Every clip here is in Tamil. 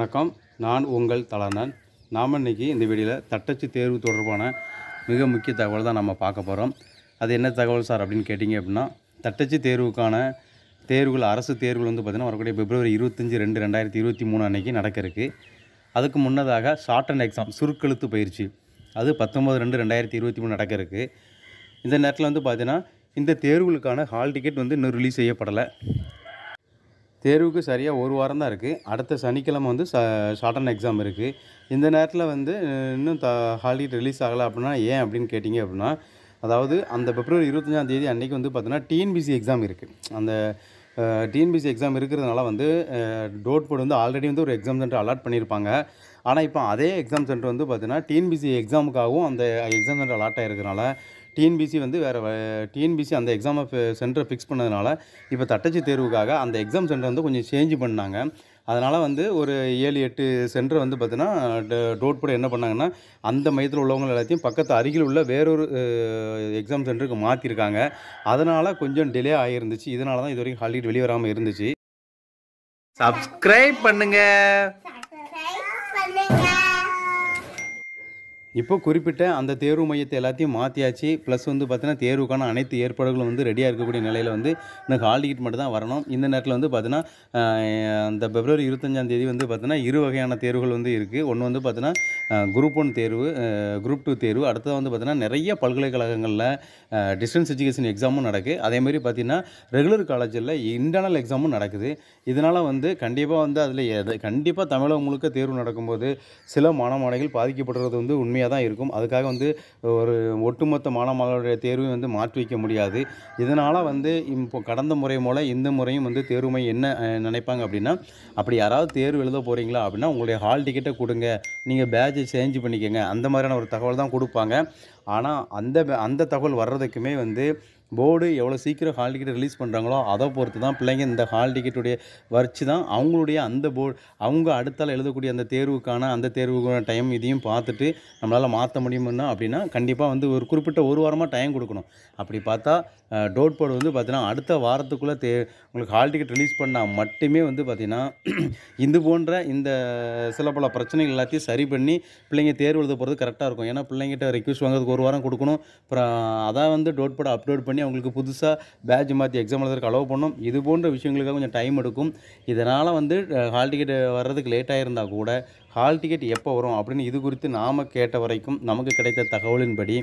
வணக்கம் நான் உங்கள் தலனன் நாம் இன்னைக்கு இந்த வீடியோவில் தட்டச்சு தேர்வு தொடர்பான மிக முக்கிய தகவல் தான் நம்ம பார்க்க போகிறோம் அது என்ன தகவல் சார் அப்படின்னு கேட்டிங்க அப்படின்னா தட்டச்சு தேர்வுக்கான தேர்வுகள் அரசு தேர்வுகள் வந்து பார்த்திங்கன்னா வரக்கூடிய பிப்ரவரி இருபத்தஞ்சி ரெண்டு ரெண்டாயிரத்தி இருபத்தி மூணு அன்னைக்கு நடக்க இருக்கு அதுக்கு முன்னதாக ஷார்ட் அண்ட் எக்ஸாம் சுருக்கெழுத்து பயிற்சி அது பத்தொம்பது ரெண்டு ரெண்டாயிரத்தி இருபத்தி மூணு நடக்க இருக்கு இந்த நேரத்தில் வந்து பார்த்தீங்கன்னா இந்த தேர்வுகளுக்கான ஹால் டிக்கெட் வந்து இன்னும் ரிலீஸ் செய்யப்படலை தேர்வுக்கு சரியாக ஒரு வாரம் தான் இருக்குது அடுத்த சனிக்கிழமை வந்து ச ஷார்டன் எக்ஸாம் இருக்குது இந்த நேரத்தில் வந்து அஹ், இன்னும் த ஹாலிடே ரிலீஸ் ஆகலை அப்படின்னா ஏன் அப்படின்னு கேட்டிங்க அப்படின்னா அதாவது அந்த பிப்ரவரி இருபத்தஞ்சாம் தேதி அன்றைக்கி வந்து பார்த்தீங்கன்னா டிஎன்பிசி எக்ஸாம் இருக்குது அந்த டிஎன்பிசி எக்ஸாம் இருக்கிறதுனால வந்து டோட் போர்டு வந்து ஆல்ரெடி வந்து ஒரு எக்ஸாம் சென்டர் அலாட் பண்ணியிருப்பாங்க ஆனால் இப்போ அதே எக்ஸாம் சென்டர் வந்து பார்த்தீங்கன்னா டிஎன்பிசி எக்ஸாமுக்காகவும் அந்த எக்ஸாம் சென்டர் அலாட் ஆகிருக்கிறனால டிஎன்பிசி வந்து வேறு டிஎன்பிசி அந்த எக்ஸாமை சென்டரை ஃபிக்ஸ் பண்ணதுனால இப்போ தட்டச்சு தேர்வுக்காக அந்த எக்ஸாம் சென்டர் வந்து கொஞ்சம் சேஞ்ச் பண்ணாங்க அதனால் வந்து ஒரு ஏழு எட்டு சென்டர் வந்து பார்த்தீங்கன்னா டோட் போட என்ன பண்ணாங்கன்னா அந்த மையத்தில் உள்ளவங்க எல்லாத்தையும் பக்கத்து அருகில் உள்ள வேறொரு எக்ஸாம் சென்டருக்கு மாற்றிருக்காங்க அதனால் கொஞ்சம் டிலே ஆகிருந்துச்சு இதனால தான் இது வரைக்கும் ஹாலிடே வெளியே வராமல் இருந்துச்சு சப்ஸ்கிரைப் பண்ணுங்கள் இப்போ குறிப்பிட்ட அந்த தேர்வு மையத்தை எல்லாத்தையும் மாற்றியாச்சு ப்ளஸ் வந்து பார்த்தீங்கன்னா தேர்வுக்கான அனைத்து ஏற்பாடுகளும் வந்து ரெடியாக இருக்கக்கூடிய நிலையில் வந்து இன்னும் ஹால் டிக்கெட் மட்டும் தான் வரணும் இந்த நேரத்தில் வந்து பார்த்தீங்கன்னா ஆஹ், அந்த பிப்ரவரி இருபத்தஞ்சாம் தேதி வந்து பார்த்தீங்கன்னா இரு வகையான தேர்வுகள் வந்து இருக்குது ஒன்று வந்து பார்த்தீங்கன்னா குரூப் ஒன் தேர்வு குரூப் டூ தேர்வு அடுத்தது வந்து பார்த்தீங்கன்னா நிறைய பல்கலைக்கழகங்களில் டிஸ்டன்ஸ் எஜுகேஷன் எக்ஸாமும் நடக்குது அதேமாதிரி பார்த்தீங்கன்னா ரெகுலர் காலேஜில் இன்டர்னல் எக்ஸாமும் நடக்குது இதனால் வந்து கண்டிப்பாக வந்து அதில் எது கண்டிப்பாக தமிழகம் முழுக்க தேர்வு நடக்கும்போது சில மாணவர்கள் பாதிக்கப்படுறது வந்து உண்மையாக தான் இருக்கும் அதுக்காக வந்து ஒரு ஒட்டுமொத்த மாணவர்களுடைய தேர்வையும் வந்து மாற்றி வைக்க முடியாது இதனால் வந்து இப்போ கடந்த முறை போல் இந்த முறையும் வந்து தேர்வு மையம் என்ன அஹ், நினைப்பாங்க அப்படின்னா அப்படி யாராவது தேர்வு எழுத போகிறீங்களா அப்படின்னா உங்களுடைய ஹால் டிக்கெட்டை கொடுங்க நீங்கள் பேட்சை சேஞ்ச் பண்ணிக்கோங்க அந்த மாதிரியான ஒரு தகவல் தான் கொடுப்பாங்க ஆனால் அந்த பே- அந்த தகவல் வர்றதுக்குமே வந்து போர்டு எவ்வளோ சீக்கிரம் ஹால் டிக்கெட் ரிலீஸ் பண்ணுறாங்களோ அதை பொறுத்து தான் பிள்ளைங்க இந்த ஹால் டிக்கெட்டுடைய வச்சு தான் அவங்களுடைய அந்த போர்டு அவங்க அடுத்தால எழுதக்கூடிய அந்த தேர்வுக்கான அந்த தேர்வுக்கான டைம் இதையும் பார்த்துட்டு நம்மளால் மாற்ற முடியுமுன்னா அப்படின்னா கண்டிப்பாக வந்து ஒரு குறிப்பிட்ட ஒரு வாரமாக டைம் கொடுக்கணும் அப்படி பார்த்தா டோட் போர்டு வந்து பார்த்தீங்கன்னா அடுத்த வாரத்துக்குள்ளே தே உங்களுக்கு ஹால் டிக்கெட் ரிலீஸ் பண்ணால் மட்டுமே வந்து பார்த்தீங்கன்னா இது போன்ற இந்த சில பல பிரச்சனைகள் எல்லாத்தையும் சரி பண்ணி பிள்ளைங்க தேர்வு எழுத போகிறது கரெக்டாக இருக்கும் ஏன்னா பிள்ளைங்கிட்ட ரெக்வஸ்ட் வாங்குறதுக்கு ஒரு வாரம் கொடுக்கணும் அப்புறம் அதான் வந்து டோட் போர்டு அப்லோட் பண்ணி அவங்களுக்கு புதுசாக பேட்ச் மாற்றி எக்ஸாம் எழுதுறதுக்கு அலோவ் பண்ணும் இது போன்ற விஷயங்களுக்காக கொஞ்சம் டைம் எடுக்கும் இதனால் வந்து ஹால் டிக்கெட் வர்றதுக்கு லேட்டாக இருந்தால் கூட ஹால் டிக்கெட் எப்போ வரும் அப்படின்னு இது குறித்து நாம் கேட்ட வரைக்கும் நமக்கு கிடைத்த தகவலின்படி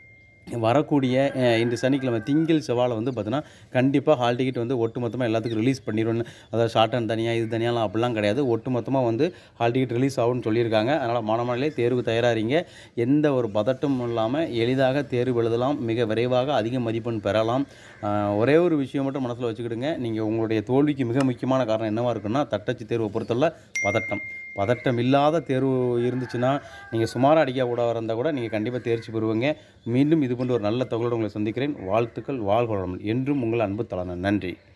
வரக்கூடிய அஹ், இந்த சனிக்கிழமை திங்கள் செவ்வாழை வந்து பார்த்தீங்கன்னா கண்டிப்பாக ஹால் டிக்கெட் வந்து ஒட்டுமொத்தமாக எல்லாத்துக்கும் ரிலீஸ் பண்ணிடுவோன்னு அதாவது ஷார்ட் அண்ட் தனியாக இது தனியாலாம் அப்படிலாம் கிடையாது ஒட்டுமொத்தமாக வந்து ஹால் டிக்கெட் ரிலீஸ் ஆகும்னு சொல்லியிருக்காங்க அதனால் மாணவர்களே தேர்வு தயாராகிறீங்க எந்த ஒரு பதட்டமும் இல்லாமல் எளிதாக தேர்வு எழுதலாம் மிக விரைவாக அதிக மதிப்பெண் பெறலாம் அஹ், ஒரே ஒரு விஷயம் மட்டும் மனசில் வச்சுக்கிடுங்க நீங்கள் உங்களுடைய தோல்விக்கு மிக முக்கியமான காரணம் என்னவாக இருக்குன்னா தட்டச்சு தேர்வை பொறுத்தவரை பதட்டம் பதட்டம் இல்லாத தேர்வு இருந்துச்சுன்னா நீங்கள் சுமாராக அடிக்க கூட இருந்தால் கூட நீங்கள் கண்டிப்பாக தேர்ச்சி பெறுவீங்க மீண்டும் இது போன்ற ஒரு நல்ல தகவலோடு உங்களை சந்திக்கிறேன் வாழ்த்துக்கள் வாழ்க வளமுடன் என்றும் உங்கள் அன்பு தலன நன்றி